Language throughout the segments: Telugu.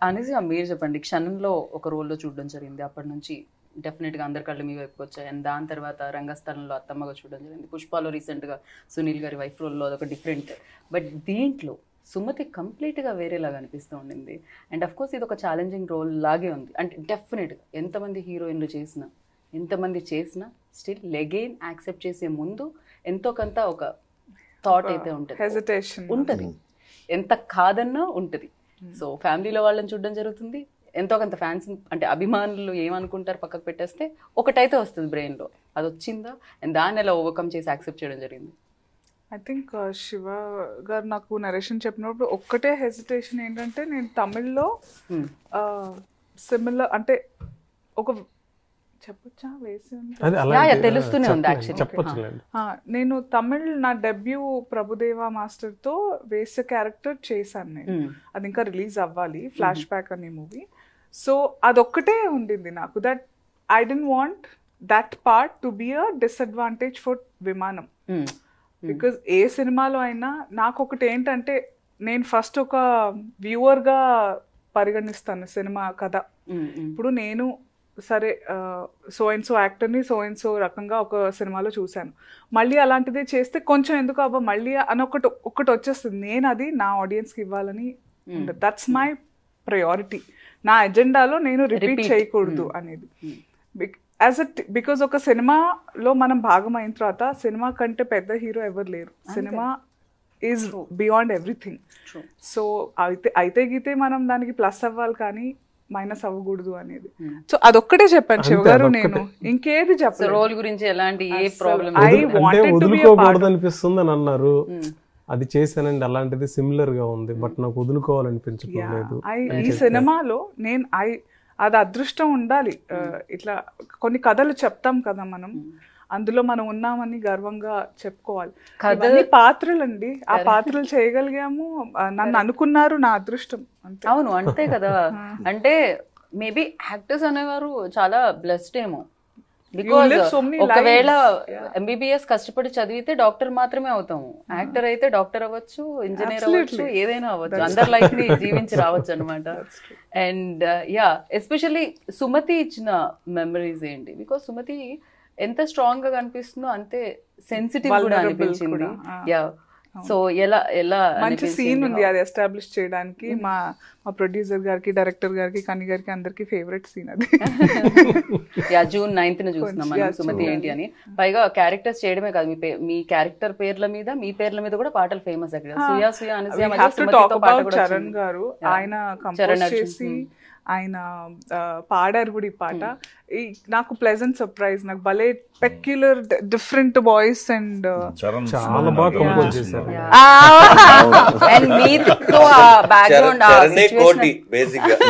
అనేసి మీరు చెప్పండి క్షణంలో ఒక రోల్లో చూడడం జరిగింది అప్పటి నుంచి డెఫినెట్గా అందరి కళ్ళు మీ వైపుకి వచ్చాయి అండ్ దాని తర్వాత రంగస్థలంలో అత్తమ్మగా చూడడం జరిగింది పుష్పాలో రీసెంట్గా సునీల్ గారి వైఫ్ రోల్లో అదొక డిఫరెంట్ బట్ దీంట్లో సుమతి కంప్లీట్గా వేరేలాగా అనిపిస్తూ ఉండింది అండ్ అఫ్ కోర్స్ ఇది ఒక ఛాలెంజింగ్ రోల్ లాగే ఉంది అంటే డెఫినెట్గా ఎంతమంది హీరోయిన్లు చేసినా ఎంతమంది చేసినా స్టిల్ లెగైన్ యాక్సెప్ట్ చేసే ముందు ఎంతో కొంత ఒక థాట్ అయితే ఉంటుంది హెజిటేషన్ ఉంటది ఎంత కాదన్నా ఉంటది సో ఫ్యామిలీలో వాళ్ళని చూడడం జరుగుతుంది ఎంతో కొంత ఫ్యాన్స్ అంటే అభిమానులు ఏమనుకుంటారు పక్కకు పెట్టేస్తే ఒకటైతే వస్తుంది brain లో అది వచ్చిందా అండ్ దాన్ని ఎలా ఓవర్కమ్ చేసి యాక్సెప్ట్ చేయడం జరిగింది ఐ థింక్ శివ గారు నాకు నరేషన్ చెప్పినప్పుడు ఒక్కటే హెజిటేషన్ ఏంటంటే నేను తమిళ్లో Hmm. సిమిలర్ అంటే ఒక చెప్పొచ్చా వేసి ఉంది? అది యా, యా, అలాంటి తెలుస్తూనే ఉంది చెప్పలేం, actually. చెప్పొచ్చులేండి ఆ, నేను తమిళ్ నా డెబ్యూ ప్రభుదేవ మాస్టర్తో వేసే క్యారెక్టర్ చేశాను నేను Hmm. అది ఇంకా రిలీజ్ అవ్వాలి ఫ్లాష్ బ్యాక్ అనే మూవీ సో అదొక్కటే ఉండింది నాకు that I don't want that part to be a disadvantage for Vimanam Hmm. Because ఏ సినిమాలో అయినా నాకు ఒకటి ఏంటంటే నేను ఫస్ట్ ఒక వ్యూవర్గా పరిగణిస్తాను సినిమా కథ Hmm, hmm. ఇప్పుడు నేను సరే సో అండ్ సో యాక్టర్ని సో అండ్ సో రకంగా ఒక సినిమాలో చూశాను మళ్ళీ అలాంటిదే చేస్తే కొంచెం ఎందుకు అబ్బా మళ్ళీ అని ఒకటి ఒకటి వచ్చేస్తుంది నేను అది నా ఆడియన్స్కి ఇవ్వాలని ఉండదు దట్స్ మై ప్రయారిటీ నా ఎజెండాలో నేను రిపీట్ Repeat. చేయకూడదు అనేది యాజ్ అ బికాజ్ ఒక సినిమాలో మనం భాగం అయిన తర్వాత సినిమా కంటే పెద్ద హీరో ఎవరు లేరు సినిమా is beyond everything True. So అయితే అయితే గీతే మనం దానికి ప్లస్ అవ్వాలి కానీ మైనస్ అవ్వకూడదు అనేది సో అదొక్కటే చెప్పాను శివ అంతే, గారు అదొక్కటే. నేను ఇంకేది సో చెప్పలేదు రోల్ గురించి ఎలాంటి ఏ అస్సలు ప్రాబ్లం I వదిలి- అంటే wanted to be a వదులుకోకూడదు part- అనిపిస్తుంది అని అన్నారు అది చేశానండి అలాంటిది సిమిలర్ గా ఉంది బట్ నాకు వదులుకోవాలనిపించట్లేదు ఐ- ఈ సినిమాలో నేను ఐ అది అదృష్టం ఉండాలి ఆ, ఇట్లా కొన్ని కథలు చెప్తాం కదా మనం అందులో మనం ఉన్నామని గర్వంగా చెప్పుకోవాలి కథ- ఇవన్నీ పాత్రలండి ఆ పాత్రలు చేయగలిగాము ఆ, నన్ను అనుకున్నారు నా అదృష్టం అంతే అవును అంతే కదా అంటే మేబీ యాక్టర్స్ అనేవారు చాలా బ్లెస్డ్ ఏమో బికాజ్ live so many ఒకవేళ lives. Yeah. ఎంబీబీఎస్ కష్టపడి చదివితే డాక్టర్ మాత్రమే అవుతాము యాక్టర్ అయితే డాక్టర్ అవ్వచ్చు ఇంజనీర్ అవ్వచ్చు Absolutely. ఏదైనా అవ్వచ్చు అందరి లైఫ్ ని జీవించి రావచ్చు అనమాట అండ్ యా ఎస్పెషల్లీ సుమతి ఇచ్చిన మెమరీస్ ఏంటి బికాస్ సుమతి ఎంత స్ట్రాంగ్ గా కనిపిస్తుందో అంతే సెన్సిటివ్ కూడా Vulnerable అనిపించింది కూడా, ఆ. యా సో ఎలా ఎలా మంచి అనిపించింది? సీన్ ఉంది అది ఎస్టాబ్లిష్ చేయడానికి మా మా ప్రొడ్యూసర్ గారికి డైరెక్టర్ గారికి కని గారికి అందరికి ఫేవరెట్ సీన్ అది యా జూన్ నైన్త్ ని చూస్తున్నాం Yeah, మనం సుమతి చూడాలి. ఏంటి అని పైగా క్యారెక్టర్స్ చేయడమే కాదు మీ పే- మీ క్యారెక్టర్ పేర్ల మీద మీ పేర్ల మీద కూడా పాటలు ఫేమస్ అక్కడ సుయా సుయా We అనసూయ have to మధ్య talk సుమతితో పాట about కూడా చరణ్ వచ్చింది. గారు Yeah. ఆయన చరణ్ కంపోజ్ అర్జున్. చేసి ఆయన ఆ, పాడారు కూడా ఈ పాట ఈ నాకు ప్లెజెంట్ సర్ప్రైజ్ నాకు భలే peculiar different voice and Charan చాలా బాగా కంపోజ్ చేశారు అండ్ మీతో ఆ బ్యాక్గ్రౌండ్ ఆ చరణే కోటి situation- బేసిక్ గా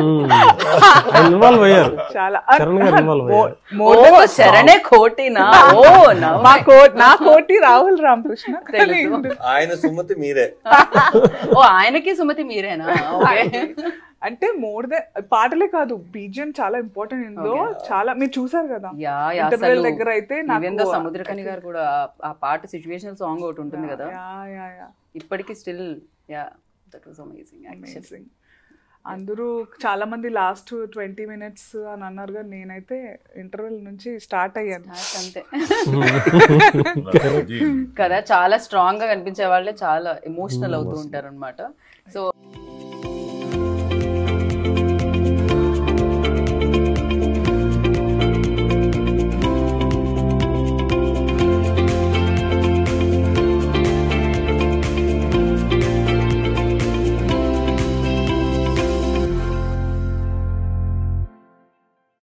ఇన్వాల్వ్ అయ్యారు చాలా చరణ్ గారు ఇన్వాల్వ్ అయ్యారు ఓ శరణే కోటినా ఓ నా మా కోటి నా కోటి రాహుల్ రామకృష్ణ కానీ తెలుసు. ఆయన సుమతి మీరే ఓ ఆయనకి సుమతి మీరేనా ఓకే అంటే మోర్ దెన్ పాటలే కాదు బీజియం చాలా ఇంపార్టెంట్ ఇందులో చాలా మీరు చూసారు కదా యా యా Interval అసలు దగ్గర అయితే నాకు ఈవెన్ దో సముద్రకని గారు కూడా ఆ- ఆ పాట సిచ్యువేషనల్ సాంగ్ ఒకటి ఉంటుంది కదా యా యా యా ఇప్పటికీ still yeah that was amazing actually amazing అందరూ చాలా మంది లాస్ట్ ట్వంటీ మినిట్స్ అని అన్నారు కానీ నేనైతే ఇంటర్వెల్ నుంచి స్టార్ట్ అయ్యాను అంతే కదా చాలా స్ట్రాంగ్ గా కనిపించే వాళ్ళే చాలా ఎమోషనల్ అవుతూ ఉంటారు అనమాట సో